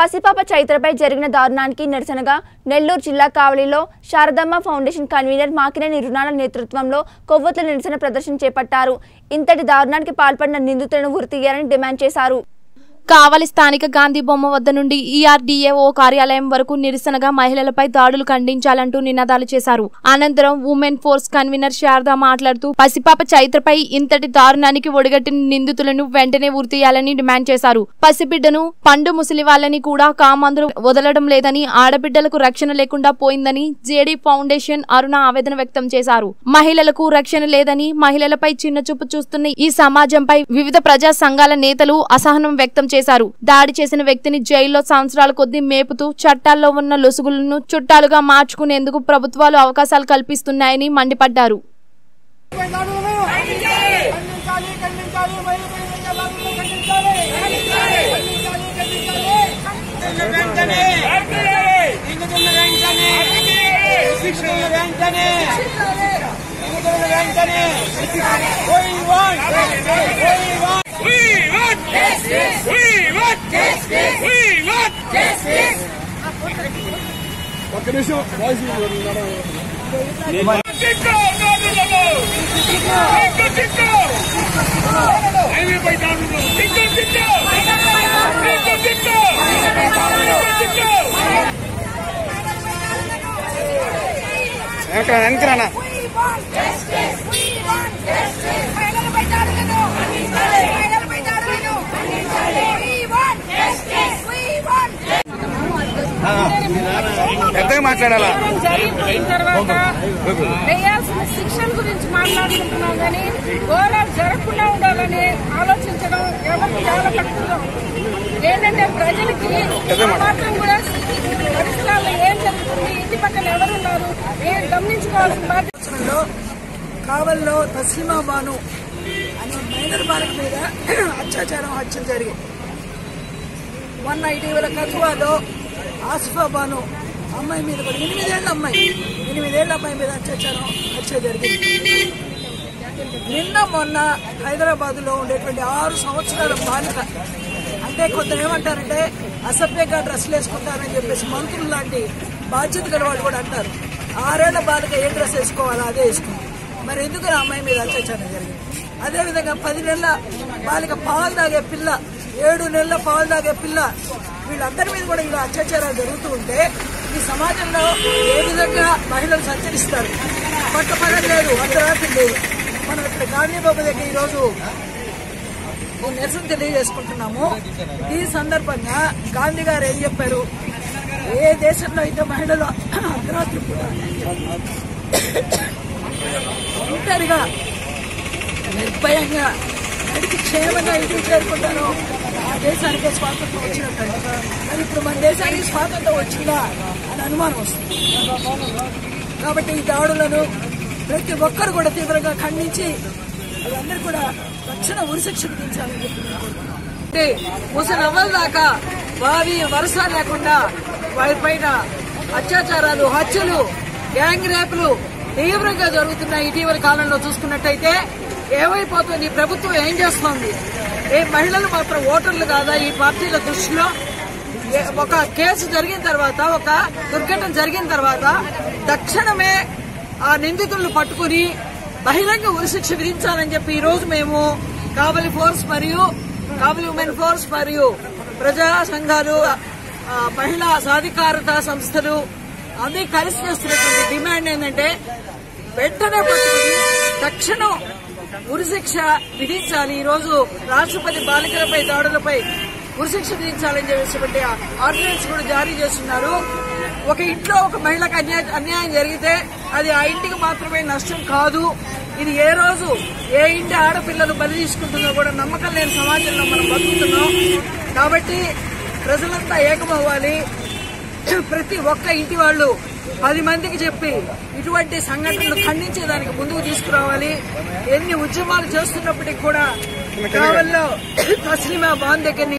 పసిపాప చైత్రపై జరిగిన దారుణానికి నిరసనగా నెల్లూరు జిల్లా కావలిలో శారదమ్మ ఫౌండేషన్ కన్వీనర్ మాకినేని రుణాల నేతృత్వంలో కొవ్వొత్తుల నిరసన ప్రదర్శన చేపట్టారు ఇంతటి దారుణానికి పాల్పడిన నిందితులను ఉరితీయాలని డిమాండ్ చేశారు కావలి స్థానిక గాంధీ బొమ్మ వద్ద నుండి ఈఆర్డీఏఓ కార్యాలయం వరకు నిరసనగా మహిళలపై దాడులు ఖండించాలంటూ నినాదాలు చేశారు అనంతరం ఉమెన్ ఫోర్స్ కన్వీనర్ శారద మాట్లాడుతూ పసిపాప చైత్రపై ఇంతటి దారుణానికి ఒడిగట్టిన నిందితులను వెంటనే ఉరితీయాలని డిమాండ్ చేశారు పసిబిడ్డను పండు ముసలి వాళ్ళని కూడా కామందులు వదలడం లేదని ఆడబిడ్డలకు రక్షణ లేకుండా పోయిందని జేడీ ఫౌండేషన్ అరుణ ఆవేదన వ్యక్తం చేశారు మహిళలకు రక్షణ లేదని మహిళలపై చిన్న చూపు చూస్తున్న ఈ సమాజంపై వివిధ ప్రజా సంఘాల నేతలు అసహనం వ్యక్తం చేశారు దాడి చేసిన వ్యక్తిని జైల్లో సంవత్సరాల కొద్దీ మేపుతూ చట్టాల్లో ఉన్న లొసుగులను చుట్టాలుగా మార్చుకునేందుకు ప్రభుత్వాలు అవకాశాలు కల్పిస్తున్నాయని మండిపడ్డారు ఖండించాలి ఖండించాలి మహిళ ఖండించాలి ఖండించాలి వెంటనే ఇందుకున్న వెంటనే శిక్షణ వెంటనే ఇందుకున్న వెంటనే We want We want We want justice. We want justice. We want justice. చిక్కు దాడులను చిక్కు చిక్కు హైవే పై దాడులు చిక్కు చిక్కు చిక్కు చిక్కు చిక్కు చిక్కు We want justice. We want justice. మహిళలపై దాడులను మహిళలపై దాడులను We want justice. We want పెద్దగా మాట్లాడాలా జరిగిపోయిన తర్వాత వేయాల్సిన శిక్షల గురించి మాట్లాడుకుంటున్నాం కానీ ఘోరాలు జరగకుండా ఉండాలని ఆలోచించడం ఎవరికి చాలా తక్కువ ఏంటంటే ప్రజలకి ఆ మాత్రం కూడా పరిసరాల్లో ఏం జరుగుతుంది ఇంటి పక్కన ఎవరున్నారు ఏం గమనించుకోవాల్సిన బాధ్యత సంవత్సరంలో కావల్లో తస్లిమా బాను అనే మైనర్ బాలిక మీద అత్యాచారం హత్యలు జరిగాయి మొన్న ఇటీవల కథువాలో ఆసిఫా బాను అమ్మాయి మీద కూడా ఎనిమిదేళ్ల అమ్మాయి ఎనిమిదేళ్ల అమ్మాయి మీద అత్యాచారం హత్య జరిగింది నిన్న మొన్న హైదరాబాద్ లో ఉండేటువంటి ఆరు సంవత్సరాల బాలిక అంటే కొందరు ఏమంటారంటే అసభ్యంగా డ్రెస్సులు వేసుకుంటారని చెప్పేసి మంత్రులు లాంటి బాధ్యత గల వాళ్ళు కూడా అంటారు ఆరేళ్ల బాలిక ఏ డ్రెస్ వేసుకోవాలో అదే వేసుకుంది మరి ఎందుకు ఆ అమ్మాయి మీద అత్యాచారం జరిగింది అదేవిధంగా పది నెలల బాలిక పాలు తాగే పిల్ల ఏడు నెలల పాలు తాగే పిల్ల వీళ్ళందరి మీద కూడా ఇలా అత్యాచారాలు జరుగుతూ ఉంటే ఈ సమాజంలో ఏ విధంగా మహిళలు సంచరిస్తారు పట్టపడలేదు లేదు అర్ధరాత్రి లేదు మనం ఇక్కడ గాంధీ బాబు దగ్గర ఈరోజు ఈ నిరసన తెలియజేసుకుంటున్నాము ఈ సందర్భంగా గాంధీ గారు ఏం చెప్పారు ఏ దేశంలో అయితే మహిళలు అర్ధరాత్రి పూట ఒంటరిగా నిర్భయంగా నడిచి క్షేమంగా ఇంటికి చేరుకుంటారో ఆ దేశానికి స్వాతంత్రం వచ్చినట్టు మరి ఇప్పుడు మన దేశానికి స్వాతంత్రం వచ్చిందా అని అనుమానం వస్తుంది కాబట్టి ఈ దాడులను ప్రతి ఒక్కరు కూడా తీవ్రంగా ఖండించి వాళ్ళందరూ కూడా తక్షణ ఉరిశిక్ష విధించాలని చెప్పి నేను కోరుతున్నాను. అంటే ముసలవ్వల దాకా వారి వరుస లేకుండా వారిపైన అత్యాచారాలు హత్యలు గ్యాంగ్ రేపులు తీవ్రంగా జరుగుతున్నాయి ఇటీవల కాలంలో చూసుకున్నట్టయితే ఏమైపోతుంది ఈ ప్రభుత్వం ఏం చేస్తోంది ఏ మహిళలు మాత్రం ఓటర్లు కాదా ఈ పార్టీల దృష్టిలో ఏ- ఒక కేసు జరిగిన తర్వాత ఒక దుర్ఘటన జరిగిన తర్వాత తక్షణమే ఆ నిందితులను పట్టుకుని బహిరంగ ఉరిశిక్ష విధించాలని చెప్పి ఈ రోజు మేము కావలి ఫోర్స్ మరియు కావలి ఉమెన్ ఫోర్స్ మరియు ప్రజా సంఘాలు ఆ, మహిళా సాధికారత సంస్థలు అన్ని కలిసి చేస్తున్నటువంటి డిమాండ్ ఏంటంటే వెంటనే పట్టుకుని తక్షణం ఉరిశిక్ష విధించాలి ఈ రోజు రాష్ట్రపతి బాలికలపై దాడులపై ఉరిశిక్ష విధించాలని చెప్పేసి ఆర్డినెన్స్ కూడా జారీ చేస్తున్నారు ఒక ఇంట్లో ఒక మహిళకు అన్యాయం అన్యాయం జరిగితే అది ఆ ఇంటికి మాత్రమే నష్టం కాదు ఇది ఏ రోజు ఏ ఇంటి ఆడపిల్లలు బలి తీసుకుంటుందో కూడా నమ్మకం లేని సమాజంలో మనం బతుకుతున్నాం కాబట్టి ప్రజలంతా ఏకమవ్వాలి ప్రతి ఒక్క ఇంటి వాళ్ళు పది మందికి చెప్పి ఇటువంటి సంఘటనలు ఖండించేదానికి ముందుకు తీసుకురావాలి ఎన్ని ఉద్యమాలు చేస్తున్నప్పటికీ కూడా కావల్లో తస్లిమా బాన్ దగ్గర